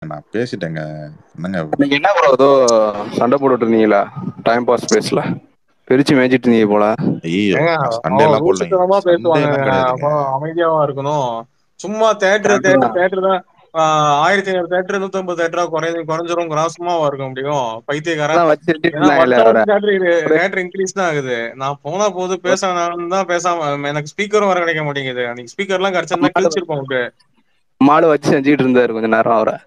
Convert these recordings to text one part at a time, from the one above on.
நான் பேசிட்டேங்க என்னங்க இன்னைக்கு என்ன ப்ரோ ஏதோ சண்டை போட்டுட்டு இருந்தீங்களா டைம் பாஸ் பேசல பிரிச்சு மேய்ச்சிட்டு இருந்தீங்க போல ஐயோ ஏங்க சண்டே அவன் எல்லாம் போடலைங்க ரூசுத்தனமா சண்டே பேசுவாங்க எல்லாம் கிடையாதுங்க அப்புறம் அமைதியாவா இருக்கணும் சும்மா தேட்டர் தேட்டர் தேட்டர் தான் ஆஹ் ஆயிரத்தி ஐநூறு தேட்டர் நூத்தி ஐம்பது தேட்டரா குறைஞ்சு குறைஞ்சிரும் சும்மாவா இருக்க முடியும் பைத்தியக்காரன் அதான் வச்சு செஞ்சுட்டு ஏன்னா இருந்தாங்கல்ல அவரை வருஷம் தேட்டர் தேட்டர் இன்க்ரீஸ் தான் ஆகுது நான் போனா போது பேச தான் பேசாம எனக்கு ஸ்பீக்கரும் வர கிடைக்க மாட்டேங்குது அன்னைக்கு ஸ்பீக்கர் எல்லாம் கிடைச்சிருந்தா கிழிச்சிருப்போம் உங்களுக்கு மாடு வச்சு செஞ்சுட்டு இருந்தாரு கொஞ்ச நேரம் அவரை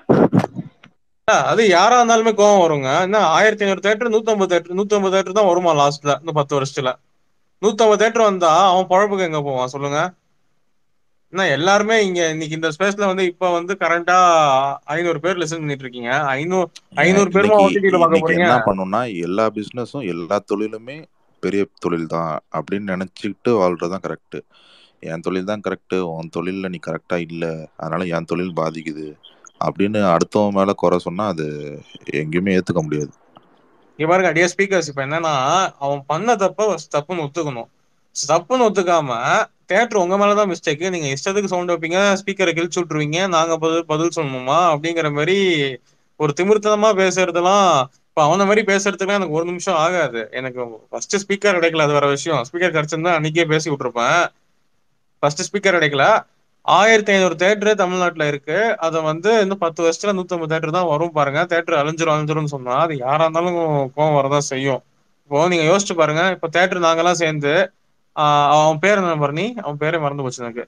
அது யாரா இருந்தாலுமே கோவம் வருங்க என்ன ஆயிரத்தி ஐநூறு தேட்டர் நூத்தம்பது தேட்டர் நூத்தம்பது தேட்டர் தான் வருமா லாஸ்ட்ல இந்த பத்து வருஷத்துல நூத்தம்பது தேட்டர் வந்தா அவன் பழப்புக்கு எங்க போவான் சொல்லுங்க என்ன எல்லாருமே இங்க இன்னைக்கு இந்த ஸ்பேஸ்ல வந்து இப்ப வந்து கரண்டா ஐநூறு பேர் லிசன் பண்ணிட்டு இருக்கீங்க ஐநூறு ஐநூறு பேருமா இன்னைக்கு ஓடிடில பார்க்க இன்னைக்கு போறீங்க என்ன பண்ணணும்னா எல்லா பிசினஸும் எல்லா தொழிலுமே பெரிய தொழில் தான் அப்படின்னு நினைச்சுக்கிட்டு வாழ்றதுதான் கரெக்ட் என் தொழில் தான் கரெக்ட் உன் தொழில்ல நீ கரெக்டா இல்ல அதனால என் தொழில் பாதிக்குது அப்படின்னு அடுத்தவன் மேல குறை சொன்னா அது எங்கேயுமே ஏத்துக்க முடியாது இங்க பாருங்க அடியே ஸ்பீக்கர்ஸ் இப்ப என்னன்னா அவன் பண்ண தப்ப தப்புன்னு ஒத்துக்கணும் தப்புன்னு ஒத்துக்காம தேட்டர் உங்க மேலதான் மிஸ்டேக் நீங்க இஷ்டத்துக்கு சவுண்ட் வைப்பீங்க ஸ்பீக்கரை கிழிச்சு விட்டுருவீங்க நாங்க பதில் பதில் சொல்லணுமா அப்படிங்கிற மாதிரி ஒரு திமிர்த்தனமா பேசுறதெல்லாம் இப்ப அவன மாதிரி பேசுறதுக்குலாம் எனக்கு ஒரு நிமிஷம் ஆகாது எனக்கு ஃபர்ஸ்ட் ஸ்பீக்கர் கிடைக்கல அது வேற விஷயம் ஸ்பீக்கர் கிடைச்சிருந்தா அன்னைக்கே பேசி விட்டுருப்பேன் ஃபர்ஸ்ட் ஸ்பீக்கர் கிடைக்கல ஆயிரத்தி ஐநூறு தேட்டரு தமிழ்நாட்டுல இருக்கு அதை வந்து இன்னும் பத்து வருஷத்துல நூத்தம்பது தேட்டர் தான் வரும் பாருங்க தேட்டர் அழிஞ்சிரும் அழிஞ்சிரும்னு சொன்னா அது யாரா இருந்தாலும் கோவம் வரதான் செய்யும் இப்போ நீங்க யோசிச்சு பாருங்க இப்ப தேட்டர் நாங்கெல்லாம் சேர்ந்து ஆஹ் அவன் பேர் என்ன பரணி அவன் பேரே மறந்து போச்சு எனக்கு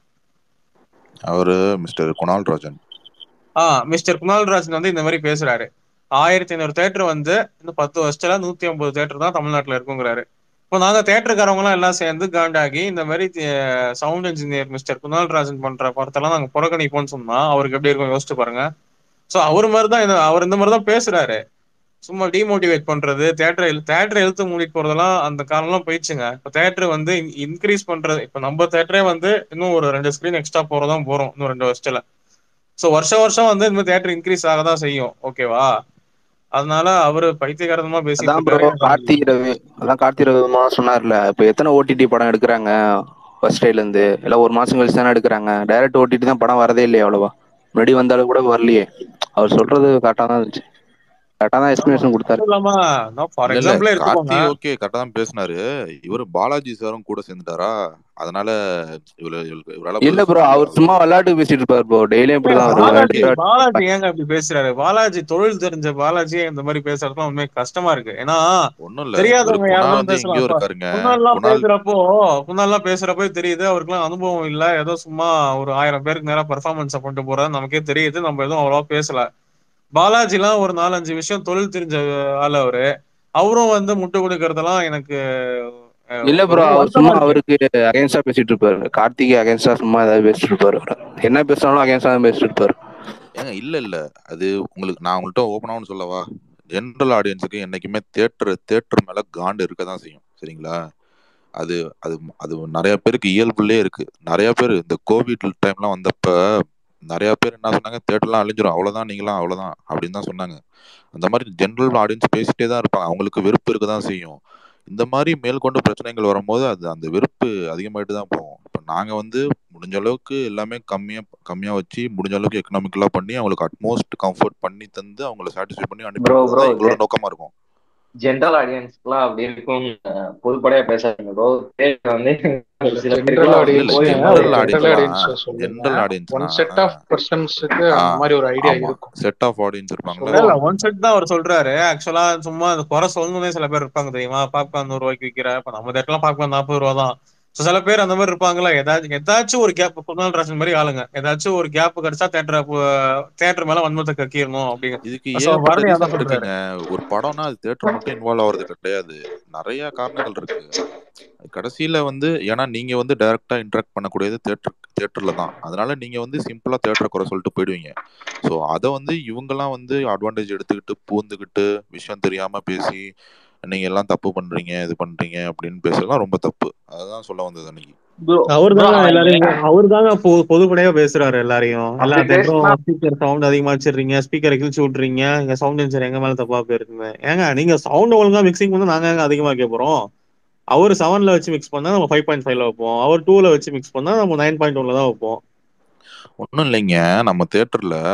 அவரு மிஸ்டர் குணால் ராஜன் ஆஹ் மிஸ்டர் குணால்ராஜன் வந்து இந்த மாதிரி பேசுறாரு ஆயிரத்தி ஐநூறு தேட்டர் வந்து இந்த பத்து வருஷத்துல நூத்தி ஐம்பது தேட்டர் தான் தமிழ்நாட்டுல இருக்குங்கிறாரு இப்போ நாங்க தேட்டருக்காரவங்க எல்லாம் எல்லாம் சேர்ந்து காண்டாகி இந்த மாதிரி சவுண்ட் இன்ஜினியர் மிஸ்டர் குணால்ராஜன் பண்ற படத்தெல்லாம் நாங்க புறக்கணிப்போம்னு சொன்னா அவருக்கு எப்படி இருக்கும் யோசிச்சு பாருங்க சோ அவர் மாதிரி தான் இந்த- அவர் இந்த மாதிரி தான் பேசுறாரு சும்மா டிமோட்டிவேட் பண்றது தேட்டர் தேட்டரை இழுத்து மூடிட்டு போறதெல்லாம் அந்த காலம்லாம் போயிடுச்சுங்க இப்போ தேட்டர் வந்து இன்க்ரீஸ் பண்றது இப்போ நம்ம தேட்டரே வந்து இன்னும் ஒரு ரெண்டு ஸ்கிரீன் எக்ஸ்ட்ரா போறதான் போறோம் இன்னும் ரெண்டு வருஷத்துல சோ வருஷம் வருஷம் வந்து இந்த மாதிரி தேட்டர் இன்க்ரீஸ் ஆக தான் செய்யும் ஓகேவா அதனால அவரு பைத்தியகாரமா பேசிட்டு அதான் ப்ரோ இருக்காரு கார்த்திக் ரவி அதான் கார்த்திக் ரவிமா சொன்னார்ல இப்ப எத்தனை ஓடிடி படம் எடுக்கிறாங்க ஃபர்ஸ்ட் டேல இருந்து இல்ல ஒரு மாசம் கழிச்சு தானே எடுக்கிறாங்க டைரக்ட் ஓடிடி தான் படம் வரதே இல்லையா அவ்வளவா முன்னாடி வந்தாலும் கூட வரலையே அவர் சொல்றது கரெக்டா தான் இருந்துச்சு கரெக்டா தான் எக்ஸ்பிளேஷன் கொடுத்தாரு அதுவும் இல்லாம நான் ஃபார் இல்ல இல்ல எக்ஸாம்பிள் எடுத்துக்கோங்க கார்த்தி ஓகே கரெக்டா தான் பேசினாரு இவரு பாலாஜி சாரும் கூட சேர்ந்துட்டாரா அதனால இவரு இவருக்கு- இவரால இல்ல பதில் ப்ரோ சொல்ல அவர் முடியாது சும்மா விளையாட்டுக்கு பேசிட்டு இருப்பாரு ப்ரோ டெய்லியும் இப்படிதான் அவர் பாலாஜி விளையாட்டு பாலாஜி ஏங்க இப்படி பேசுறாரு பாலாஜி தொழில் தெரிஞ்ச பாலாஜி இந்த மாதிரி பேசுறதுலாம் உண்மை கஷ்டமா இருக்கு ஏன்னா ஒண்ணும் இல்ல இவரு தெரியாதவங்க குணால் யாரும் வந்து பேசலாம் எங்கேயோ இப்ப இருக்காருங்க குணால்லாம் குணால் பேசுறப்போ குணால்லாம் பேசுறப்போ தெரியுது அவருக்குலாம் அனுபவம் இல்ல ஏதோ சும்மா ஒரு ஆயிரம் பேருக்கு நேரம் பெர்ஃபார்மன்ஸ கொண்டு போறாரு நமக்கே தெரியுது நம்ம எதுவும் அவ்வளவா பேசல பாலாஜிலாம் ஒரு நாலஞ்சு விஷயம் தொழில் தெரிஞ்ச ஆளு அவரு அவரும் வந்து முட்டு கொடுக்கறதெல்லாம் எனக்கு அஹ், இல்ல ப்ரோ ரொம்ப அவர் வருத்தமா சும்மா இருக்கு அவருக்கு அகைன்ஸ்டா பேசிட்டு இருப்பாரு கார்த்திக் அகைன்ஸ்டா சும்மா ஏதாவது பேசிட்டு இருப்பாரு அவரு. என்ன பேசினாலும் அகைன்ஸ்டா தான் பேசிட்டு இருப்பாரு ஏங்க இல்ல இல்ல அது உங்களுக்கு நான் உங்கள்கிட்ட ஓப்பனாகவும் சொல்லவா ஜென்ரல் ஆடியன்ஸுக்கு என்னைக்குமே தேட்டர் தேட்டர் மேல காண்டு இருக்க தான் செய்யும் சரிங்களா அது அது அது நிறைய பேருக்கு இயல்புலயே இருக்கு நிறைய பேர் இந்த கோவிட் டைம்லாம் வந்தப்ப நிறைய பேர் என்ன சொன்னாங்க தேட்டர்லாம் அழிஞ்சிரும் அவ்வளவுதான் நீங்களாம் அவ்வளவுதான் அப்படின்னு தான் சொன்னாங்க அந்த மாதிரி ஜென்ரல் ஆடியன்ஸ் பேசிட்டே தான் இருப்பாங்க அவங்களுக்கு வெறுப்பு இருக்க தான் செய்யும் இந்த மாதிரி மேற்கொண்டு பிரச்சனைகள் வரும்போது அது அந்த வெறுப்பு அதிகமாயிட்டு தான் போகும் இப்போ நாங்கள் வந்து முடிஞ்ச அளவுக்கு எல்லாமே கம்மியாக கம்மியாக வச்சு முடிஞ்ச அளவுக்கு எக்கனாமிக்கலாக பண்ணி அவங்களுக்கு அட்மோஸ்ட் கம்ஃபர்ட் பண்ணி தந்து அவங்கள சாட்டிஸ்ஃபை பண்ணி அனுப்பி ப்ரோ வைக்கிறது ப்ரோ தான் எங்களோட நோக்கமாக இருக்கும் ஜென்ரல் ஆடியன்ஸ்க்குலாம் அப்படி இருக்கும் பொதுப்படையா பேசாதீங்க ப்ரோ பேர் வந்து ஒரு சில ஜென்ரல் பேருக்குலாம் இல்ல இல்ல போய் ஆடியன்ஸ் ஜென்ரல் ஜென்ரல் ஆடியன்ஸ்லாம் ஆடியன்ஸ் சொல்லுங்க ஜென்ரல் ஒன் ஆடியன்ஸ்னா செட் ஆஃப் பர்சன்ஸுக்கு அந்த மாதிரி ஒரு ஐடியா ஆமா இருக்கும் செட் ஆஃப் ஆடியன்ஸ் இருப்பாங்கல்ல இல்ல இல்ல ஒன் செட் தான் அவர் சொல்றாரு ஆக்சுவலா சும்மா அந்த குறை சொல்லணும்னே சில பேர் இருப்பாங்க தெரியுமா பாப்கார்ன் நூறு ரூபாய்க்கு விற்கிற இப்ப நம்ம தேட்டர்லாம் பாப்கார்ன் நாற்பது ரூபா தான் So, சில பேர் அந்த மாதிரி இருப்பாங்களா ஏதாச்சும் ஏதாச்சும் ஒரு கேப் குணால் ராஜன் மாதிரி ஆளுங்க ஏதாச்சும் ஒரு கேப் கிடைச்சா தேட்டர் தேட்டர் மேல வன்மத்தை கக்கிடணும் அப்படிங்க இதுக்கு So, ஏகப்பட்ட பரணி அதான் ரீசன் சொல்றாரு இருக்குங்க ஒரு படம்னா அது தேட்டர் மட்டும் இன்வால்வ் ஆகுறது கிடையாது நிறைய காரணங்கள் இருக்கு கடைசியில வந்து ஏன்னா நீங்க வந்து டைரக்டா இன்டராக்ட் பண்ணக்கூடியது தேட்டர் தேட்டர்ல தான் அதனால நீங்க வந்து சிம்பிளா தேட்டரை குறை சொல்லிட்டு போயிடுவீங்க ஸோ அதை வந்து இவங்கெல்லாம் வந்து அட்வான்டேஜ் எடுத்துக்கிட்டு பூந்துக்கிட்டு விஷயம் தெரியாம பேசி நீங்க எல்லாம் தப்பு பண்றீங்க இது பண்றீங்க அப்படின்னு பேசலாம் ரொம்ப தப்பு அதுதான் சொல்ல வந்தது அன்னைக்கு அவர் bro, தாங்க அவன் எல்லாரையும் ஏன் அவர் தாங்க பொதுப்படையா பேசுறாரு எல்லாரையும் எல்லா அப்படி தேட்டரும் பேசினா ஸ்பீக்கர் சவுண்ட் அதிகமா வச்சிடுறீங்க ஸ்பீக்கரை கிழிச்சு விட்டுறீங்க எங்க சவுண்ட் இன்ஜினியர் எங்க மேல தப்பா போயிருக்குங்க ஏங்க நீங்க சவுண்ட் ஒழுங்கா மிக்சிங் பண்ணா நாங்க எங்க அதிகமா வைக்க போறோம் அவர் செவன்ல வச்சு மிக்ஸ் பண்ணா நம்ம ஃபைவ் பாயிண்ட் ஃபைவ்ல வைப்போம் அவர் டூல வச்சு மிக்ஸ் பண்ணா நம்ம நைன் பாயிண்ட் ஒன்ல தான் வைப்போம் ஒன்றும் இல்லைங்க நம்ம தேட்டர்ல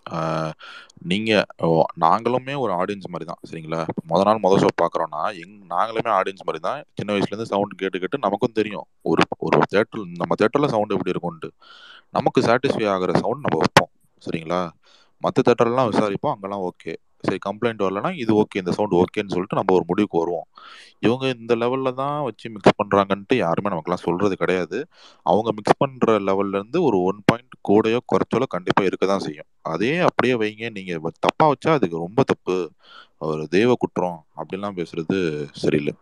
ஆஹ் நீங்க ஓ, நாங்களுமே ஒரு ஆடியன்ஸ் மாதிரி தான் சரிங்களா முத நாள் முத ஷோ பார்க்குறோன்னா எங் நாங்களுமே ஆடியன்ஸ் மாதிரி தான் சின்ன வயசுலேருந்து சவுண்ட் கேட்டு கேட்டு நமக்கும் தெரியும் ஒரு ஒரு தேட்டர் நம்ம தேட்டரில் சவுண்ட் எப்படி இருக்கும்ன்ட்டு நமக்கு சாட்டிஸ்ஃபை ஆகிற சவுண்ட் நம்ம வைப்போம் சரிங்களா மற்ற தேட்டர்லாம் விசாரிப்போம் அங்கெல்லாம் ஓகே சரி கம்ப்ளைண்ட் வரலன்னா இது ஓகே இந்த சவுண்ட் ஓகேன்னு சொல்லிட்டு நம்ம ஒரு முடிவுக்கு வருவோம் இவங்க இந்த லெவலில் தான் வச்சு மிக்ஸ் பண்ணுறாங்கன்ட்டு யாருமே நமக்குலாம் சொல்கிறது கிடையாது அவங்க மிக்ஸ் பண்ணுற லெவல்லேருந்து ஒரு ஒன் பாயிண்ட் கூடயோ குறைச்சலோ கண்டிப்பாக இருக்க தான் செய்யும் அதே அப்படியே வைங்க நீங்கள் தப்பாக வச்சா அதுக்கு ரொம்ப தப்பு ஒரு தெய்வ குற்றம் அப்படிலாம் பேசுறது சரியில்லை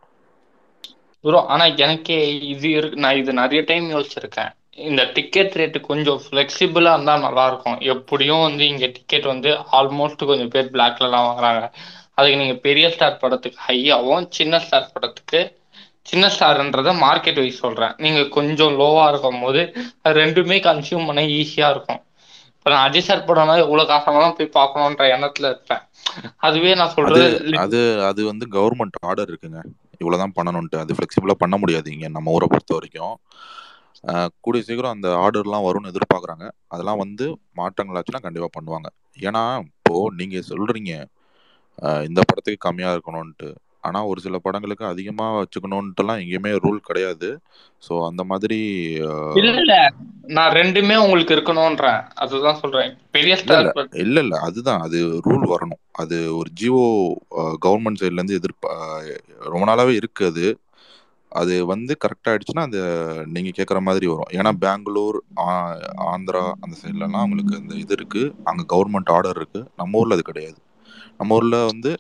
ப்ரோ ஆனா எனக்கே இது இருக்கு நான் இது நிறைய டைம் யோசிச்சிருக்கேன் இந்த டிக்கெட் ரேட்டு கொஞ்சம் ஃப்ளெக்சிபிளா இருந்தா நல்லா இருக்கும் எப்படியும் வந்து இங்க டிக்கெட் வந்து ஆல்மோஸ்ட் கொஞ்சம் பேர் பிளாக்ல எல்லாம் வாங்குறாங்க அதுக்கு நீங்க பெரிய ஸ்டார் படத்துக்கு ஹையாவும் சின்ன ஸ்டார் படத்துக்கு சின்ன ஸ்டார்ன்றத மார்க்கெட் வைஸ் சொல்றேன் நீங்க கொஞ்சம் லோவா இருக்கும் போது அது ரெண்டுமே கன்சியூம் பண்ண ஈஸியா இருக்கும் இப்ப நான் அஜய் சார் படம்னா எவ்வளவு காசானாலும் போய் பார்க்கணுன்ற எண்ணத்துல இருப்பேன் அதுவே நான் அது சொல்றது அது அது வந்து கவர்மெண்ட் ஆர்டர் இருக்குங்க இவ்வளோதான் பண்ணணும்ட்டு அது ஃப்ளெக்சிபிளாக பண்ண முடியாது இங்கே நம்ம ஊரை பொறுத்த வரைக்கும் ஆஹ் கூடிய சீக்கிரம் அந்த ஆர்டர்லாம் வரும்னு எதிர்பார்க்குறாங்க அதெல்லாம் வந்து மாற்றங்கள் ஆச்சுன்னா கண்டிப்பாக பண்ணுவாங்க ஏன்னா இப்போ நீங்கள் சொல்கிறீங்க இந்த படத்துக்கு கம்மியாக இருக்கணும்ன்ட்டு ஆனால் ஒரு சில படங்களுக்கு அதிகமாக வச்சுக்கணுன்ட்டுலாம் எங்கேயுமே ரூல் கிடையாது ஸோ அந்த மாதிரி ஆஹ் இல்ல இல்ல நான் ரெண்டுமே உங்களுக்கு இருக்கணும்ன்றேன் அதுதான் சொல்றேன் பெரிய இல்ல ஸ்டார் இல்ல இல்ல இல்ல அதுதான் அது ரூல் வரணும் அது ஒரு ஜியோ கவர்மெண்ட் சைட்ல இருந்து எதிர்ப்பா ரொம்ப நாளாவே இருக்கு அது அது வந்து கரெக்டா ஆயிடுச்சுன்னா அந்த நீங்க கேக்குற மாதிரி வரும் ஏன்னா பெங்களூர் ஆ- ஆந்திரா அந்த சைட்லலாம் அவங்களுக்கு அந்த இது இருக்கு அங்க கவர்மெண்ட் ஆர்டர் இருக்கு நம்ம ஊர்ல அது கிடையாது நம்ம ஊர்ல வந்து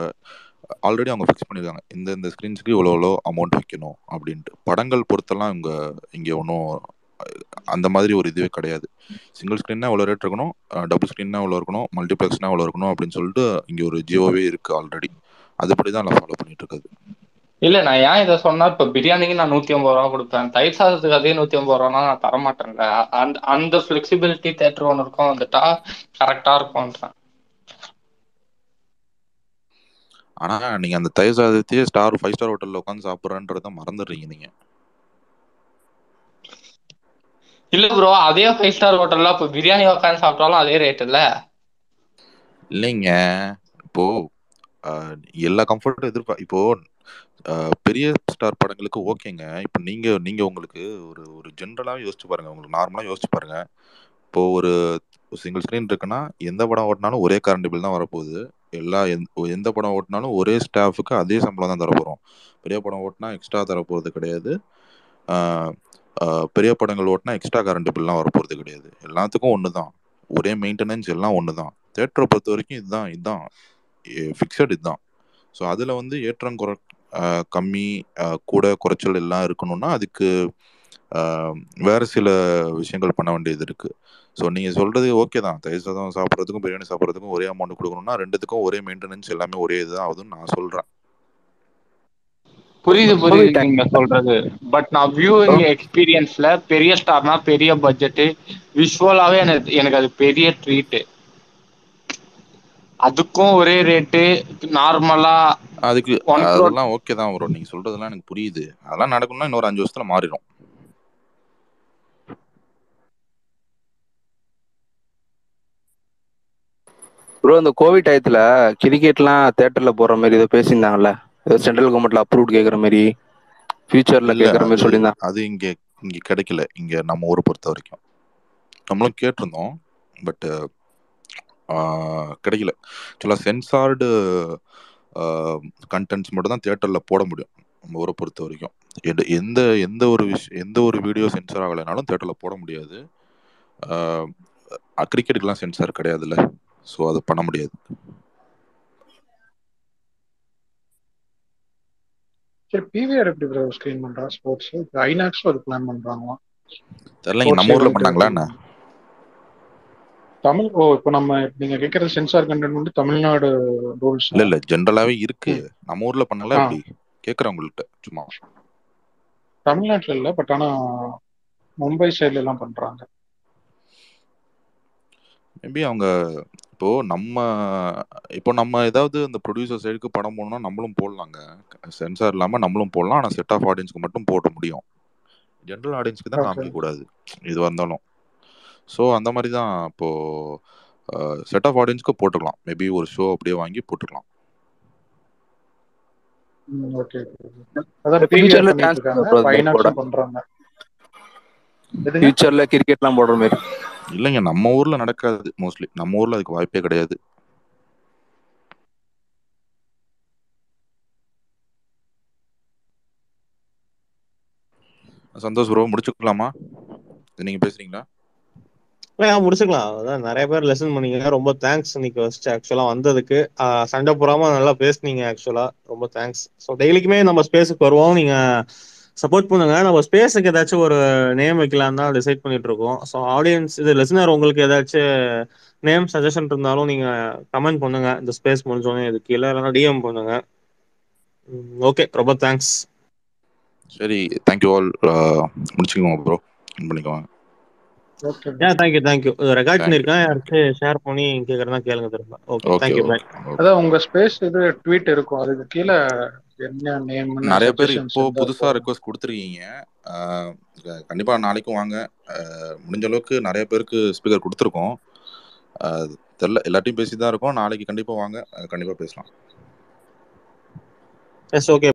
ஆல்ரெடி அவங்க ஃபிக்ஸ் பண்ணிருக்காங்க இந்த இந்த ஸ்க்ரீன்ஸ்க்கு இவ்வளோ இவ்வளோ அமௌண்ட் வைக்கணும் அப்படின்ட்டு படங்கள் பொறுத்தெல்லாம் இங்க இங்க ஒன்றும் அந்த மாதிரி ஒரு இதுவே கிடையாது சிங்கிள் ஸ்க்ரீன்னா இவ்வளோ ரேட் இருக்கணும் டபுள் ஸ்க்ரீன்னா இவ்வளோ இருக்கணும் மல்டிப்ளெக்ஸ்னா இவ்வளோ இருக்கணும் அப்படின்னு சொல்லிட்டு இங்கே ஒரு ஜியோவே இருக்கு ஆல்ரெடி அதுபடி தான் நான் ஃபாலோ பண்ணிட்டு இருக்கிறது இல்ல நான் ஏன் இதை சொன்னா இப்ப பிரியாணிக்கு நான் நூத்தி ஐம்பது ரூபா கொடுப்பேன் தயிர் சாதத்துக்கு அதே நூத்தி ஐம்பது ரூபானா நான் தர மாட்டேன்ல அந்த அந்த ஃபிளெக்சிபிலிட்டி தேட்டர் ஒன்று இருக்கும் வந்துட்டா கரெக்டா இருக்கும்ன்றேன் ஆனா நீங்க அந்த தயிர் சாதத்தையே ஸ்டார் ஃபைவ் ஸ்டார் ஹோட்டல்ல உட்காந்து சாப்பிட்றன்றத மறந்துடுறீங்க நீங்க இல்ல ப்ரோ அதே ஃபைவ் ஸ்டார் ஹோட்டல்ல இப்ப பிரியாணி உட்காந்து சாப்பிட்டாலும் அதே ரேட் இல்ல இல்லைங்க இப்போ ஆஹ், எல்லா கம்ஃபர்ட்டும் எதிர்ப்பா இப்போ ஆஹ், பெரிய ஸ்டார் படங்களுக்கு ஓகேங்க இப்போ நீங்க நீங்க உங்களுக்கு ஒரு ஒரு ஜென்ரலாக யோசிச்சு பாருங்க உங்களுக்கு நார்மலாக யோசிச்சு பாருங்க இப்போ ஒரு சிங்கிள் ஸ்க்ரீன் இருக்குன்னா எந்த படம் ஓட்டினாலும் ஒரே கரண்ட் பில் தான் வரப்போகுது எல்லா எந்த எந்த படம் ஓட்டினாலும் ஒரே ஸ்டாஃபுக்கு அதே சம்பளம் தான் தரப்போகிறோம் பெரிய படம் ஓட்டினா எக்ஸ்ட்ரா தரப்போகிறது கிடையாது ஆஹ், ஆஹ், பெரிய படங்கள் ஓட்டினா எக்ஸ்ட்ரா கரண்ட் பில்லாம் வரப்போகிறது கிடையாது எல்லாத்துக்கும் ஒன்று தான் ஒரே மெயின்டெனன்ஸ் எல்லாம் ஒன்று தான் தேட்டரை பொறுத்த வரைக்கும் இதுதான் இதுதான் ஃபிக்ஸட் இதுதான் ஸோ அதில் வந்து ஏற்றம் குறை ஆஹ், கம்மி ஆஹ், கூட குறைச்சல் எல்லாம் இருக்கணும்னா அதுக்கு ஆஹ், வேற சில விஷயங்கள் பண்ண வேண்டியது இருக்கு ஸோ நீங்கள் சொல்றது ஓகே தான் தயிர் சாதம் சாப்பிட்றதுக்கும் பிரியாணி சாப்பிட்றதுக்கும் ஒரே அமௌண்ட் கொடுக்கணும்னா ரெண்டுத்துக்கும் ஒரே மெயின்டெனன்ஸ் எல்லாமே ஒரே இதுதான் ஆகுதுன்னு நான் சொல்கிறேன் புரியுது ரொம்பவே புரியுது thank- நீங்க சொல்றது பட் நான் வியூவிங் எக்ஸ்பீரியன்ஸ்ல பெரிய ஸ்டார்னா பெரிய பட்ஜெட் விஷுவலாவே எனக்கு எனக்கு அது பெரிய ட்ரீட் அதுக்கும் ஒரே ரேட்டு நார்மலா அதுக்கு ஒன் crore அதெல்லாம் ஓகே தான் வரும் நீங்கள் சொல்றதெல்லாம் எனக்கு புரியுது அதெல்லாம் நடக்கணும்னா இன்னொரு அஞ்சு வருஷத்துல மாறிடும் ப்ரோ இந்த கோவிட் டயத்துல கிரிக்கெட்லாம் தேட்டர்ல போடுற மாதிரி ஏதோ பேசியிருந்தாங்கல்ல ஏதோ சென்ட்ரல் கவர்மெண்ட்ல அப்ரூவ் கேட்குற மாதிரி ஃபியூச்சர்ல இல்ல கேட்குற மாதிரி அது சொல்லியிருந்தாங்க அது இங்க இங்க கிடைக்கல இங்க நம்ம ஊரை பொறுத்த வரைக்கும் நம்மளும் கேட்டிருந்தோம் பட் கிடைக்கல ஆக்சுவலாக சென்சார்டு கண்டென்ட்ஸ் மட்டும் தான் தியேட்டரில் போட முடியும் நம்ம ஊரை பொறுத்த வரைக்கும் எந்த- எந்த எந்த ஒரு விஷ் எந்த ஒரு வீடியோ சென்சார் ஆகலைனாலும் தியேட்டரில் போட முடியாது கிரிக்கெட்டுக்கெலாம் சென்சார் கிடையாதுல்ல ஸோ அது பண்ண முடியாது சரி பிவிஆர் எப்படி ப்ரோ ஸ்கிரீன் பண்றா ஸ்போர்ட்ஸ் ஐநாக்ஸும் அது பிளான் பண்றாங்களாம் தெரியல இங்க ஸ்போர்ட்ஸ் நம்ம ஊரில் ஈவெண்ட் பண்ணாங்களா என்ன தமிழ் ஓ இப்போ நம்ம நீங்க கேட்கறது சென்சார் கண்டென்ட் வந்து தமிழ்நாடு ரூல்ஸ் இல்லை இல்லை ஜென்ரலாகவே இருக்கு நம்ம ஊரில் பண்ணல ஆ எப்படி கேட்குறேன் உங்கள்கிட்ட சும்மா தமிழ்நாட்டுல இல்ல பட் ஆனா மும்பை சைடுல எல்லாம் பண்றாங்க மேபி அவங்க இப்போ நம்ம இப்போ நம்ம ஏதாவது இந்த ப்ரொடியூசர் சைடுக்கு படம் போடணும்னா நம்மளும் போடலாங்க சென்சார் இல்லாமல் நம்மளும் போடலாம் ஆனால் செட் ஆஃப் ஆடியன்ஸ்க்கு மட்டும் போட முடியும் ஜென்ரல் ஆடியன்ஸ்க்கு தான் ஓகே காமிக்க கூடாது இது வந்தாலும் ஸோ அந்த மாதிரி தான் இப்போ செட் ஆஃப் ஆடியன்ஸ்க்கு போட்டுக்கலாம் மேபி ஒரு ஷோ அப்படியே வாங்கி போட்டுக்கலாம் ஓகே அதான் பிவிஆர் ஃபியூச்சர்ல பண்ணிட்டு சான்ஸ் இருக்காங்க ப்ரோ பைனாக்ஸும் பண்றாங்க எதுங்க ஃபியூச்சர்ல கிரிக்கெட்லாம் போடுற மாதிரி இல்லைங்க நம்ம ஊர்ல நடக்காது மோஸ்ட்லி நம்ம ஊர்ல அதுக்கு வாய்ப்பே கிடையாது சந்தோஷ் ப்ரோ முடிச்சுக்கலாமா இது நீங்க பேசுறீங்களா இல்ல முடிச்சுக்கலாம் அதான் நிறைய பேர் லெசன் பண்ணீங்க ரொம்ப தேங்க்ஸ் இன்னைக்கு ஃபர்ஸ்ட் ஆக்சுவலா வந்ததுக்கு ஆஹ் சண்டை போடாம நல்லா பேசுனீங்க ஆக்சுவலா ரொம்ப தேங்க்ஸ் ஸோ டெய்லிக்குமே நம்ம ஸ்பேஸுக்கு வருவோம் நீங்க சப்போர்ட் பண்ணுங்க நம்ம ஸ்பேஸுக்கு ஏதாச்சும் ஒரு நேம் வைக்கலாம் தான் டிசைட் பண்ணிட்டு இருக்கோம் ஸோ ஆடியன்ஸ் இது லெசனர் உங்களுக்கு ஏதாச்சும் நேம் சஜஷன் இருந்தாலும் நீங்க கமெண்ட் பண்ணுங்க இந்த ஸ்பேஸ் முடிஞ்சோடனே இது கீழே இல்லைன்னா டிஎம் பண்ணுங்க ஓகே ரொம்ப தேங்க்ஸ் சரி தேங்க்யூ ஆல் முடிச்சுக்கோங்க ப்ரோ பண்ணிக்கோங்க ஓகே ஏன் thank you thank you record Thank you. பண்ணிருக்கேன் யாராச்சும் ஷேர் பண்ணி கேட்கறதா கேளுங்க திரும்ப ஓகே ஓகே தேங்க்யூ பாய் அதான் உங்க ஸ்பேஸ் இது ட்வீட் இருக்கும் அதுக்கு கீழே என்ன நேம் நிறைய பேர் இப்போ புதுசா ரெக்வஸ்ட் கொடுத்துருக்கீங்க ஆஹ் கண்டிப்பா நாளைக்கும் வாங்க ஆஹ் முடிஞ்ச அளவுக்கு நிறைய பேருக்கு ஸ்பீக்கர் கொடுத்துருக்கோம் ஆஹ் தெரியல எல்லாத்தையும் பேசி தான் இருக்கோம் நாளைக்கு கண்டிப்பா வாங்க ஆஹ் கண்டிப்பா பேசலாம் எஸ் ஓகே